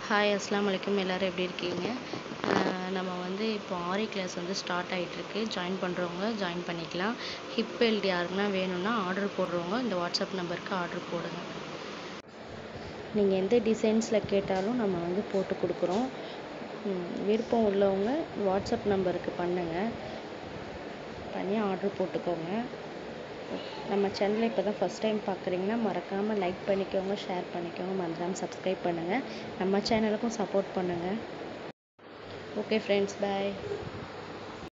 hi அஸ்ஸலாமு அலைக்கும் எல்லோரும் எப்படி இருக்கீங்க அஹ் நம்ம வந்து இப்போ ஆரி கிளாஸ் வந்து ஸ்டார்ட் ஆகிட்டுருக்கு ஜாயின் பண்ணுறவங்க ஜாயின் பண்ணிக்கலாம் ஹிப் பெல்ட் யாருக்குன்னா வேணும்னா ஆர்டர் போடுறவங்க இந்த வாட்ஸ்அப் நம்பருக்கு ஆர்டர் போடுங்க நீங்கள் எந்த டிசைன்ஸில் கேட்டாலும் நம்ம வந்து போட்டு கொடுக்குறோம் ம், விருப்பம் உள்ளவங்க வாட்ஸ்அப் நம்பருக்கு பண்ணுங்கள் பண்ணி ஆர்டர் போட்டுக்கோங்க நம்ம சேனலை இப்போ தான் ஃபஸ்ட் டைம் பார்க்குறீங்கன்னா மறக்காமல் லைக் பண்ணிக்கோங்க ஷேர் பண்ணிக்கோங்க மறக்காமல் சப்ஸ்கிரைப் பண்ணுங்கள் நம்ம சேனலுக்கும் சப்போர்ட் பண்ணுங்கள் ஓகே ஃப்ரெண்ட்ஸ் பாய்